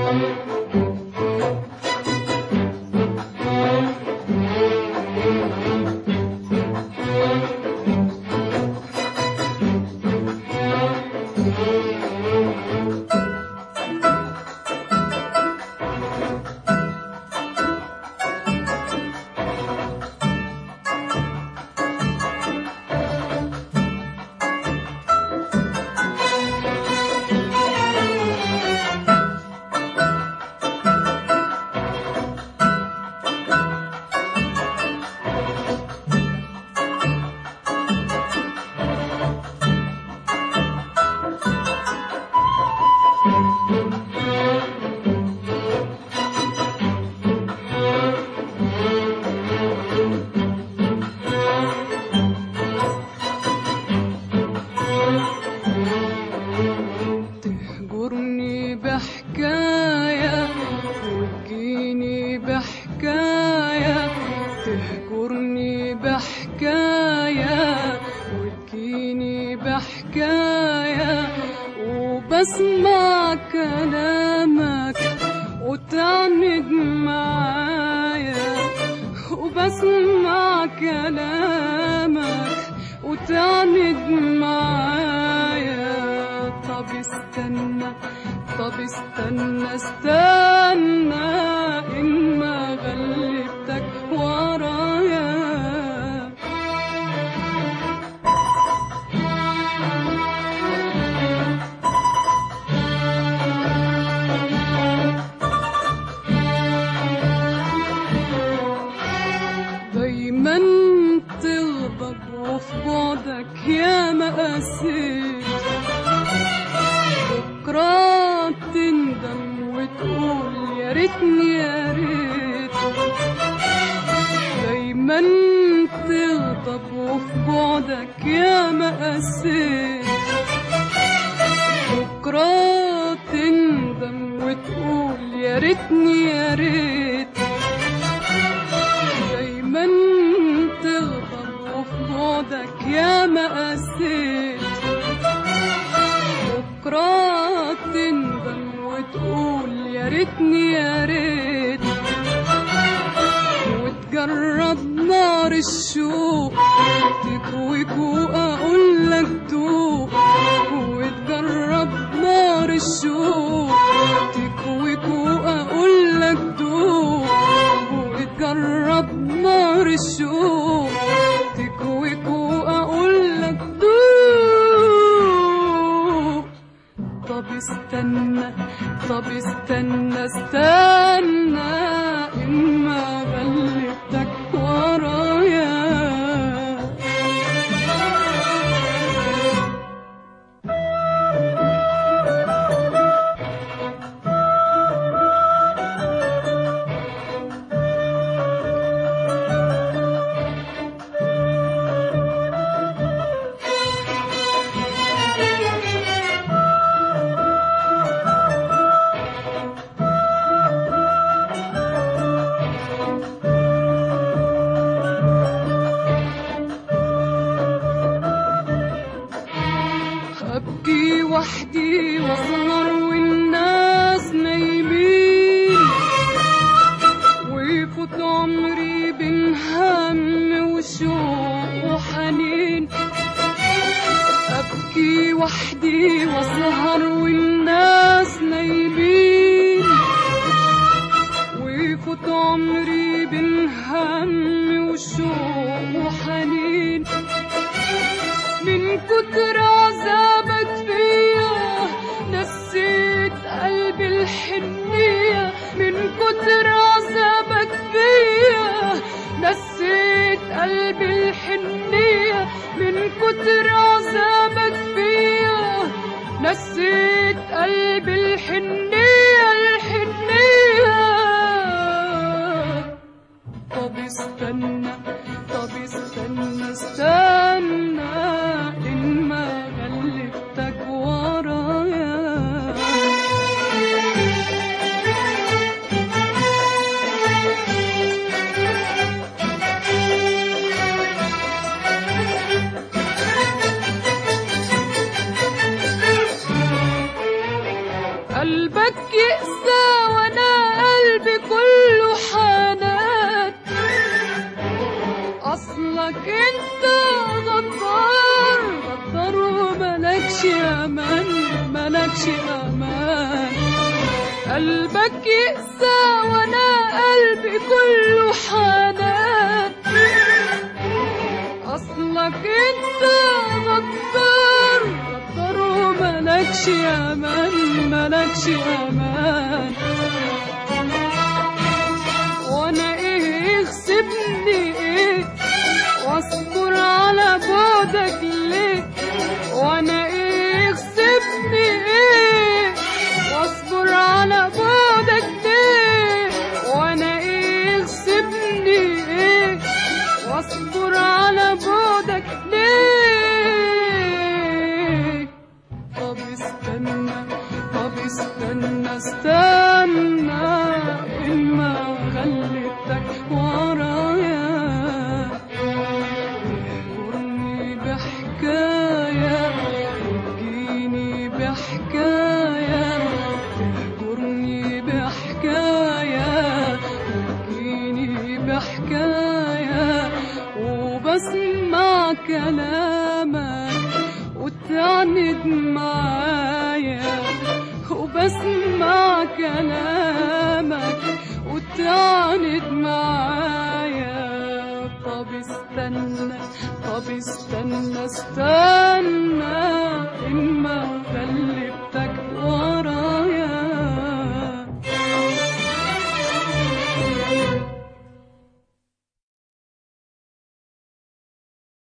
تهجرني بحكاية وتجيني بحكاية تهجرني بحكاية وتجيني بحكاية وبسمع كلامك وتعند معايا وبسمع كلامك وتعند معايا طب استنى طب استنى استنى إما غلبتك ورايا دايما تغضب وفي بعدك يا مقاسيت بكرة تندم وتقول يا ريتني يا ريت دايما تغضب وفي بعدك يا مقاسيت بكرة تندم وتقول يا ريتني يا ريت دايما تغضب وفي بعدك يا مقاسيت بكرة تندم وتقول يا ريتني يا ريت وتجرب نار الشوق تكويك واقول لك دوق وتجرب نار الشوق تكويك واقول لك دوق وتجرب نار الشوق تكويك واقول لك دوق طب استنى طب استنى استنى إما غلبتك ورايا قلبك يقسى وانا قلبي كله حنان اصلك انت غدار غدار وملكش امان ملكش امان قلبك يقسى وانا قلبي كله حنان اصلك انت غدار غدار وملكش امان ملكش امان وانا ايه يغصبني ايه واصبر على بعدك ليه وانا ايه يغصبني ايه واصبر على بعدك ليه وانا ايه يغصبني ايه واصبر على بعدك ليه طب استنى طب استنى استنى إما غلبتك ورايا تهجرني بحكاية تجيني بحكاية تهجرني بحكاية تجيني بحكاية وبسمع كلامك وتعند معايا وبسمع كلامك وتعند معايا طب استنى طب استنى استنى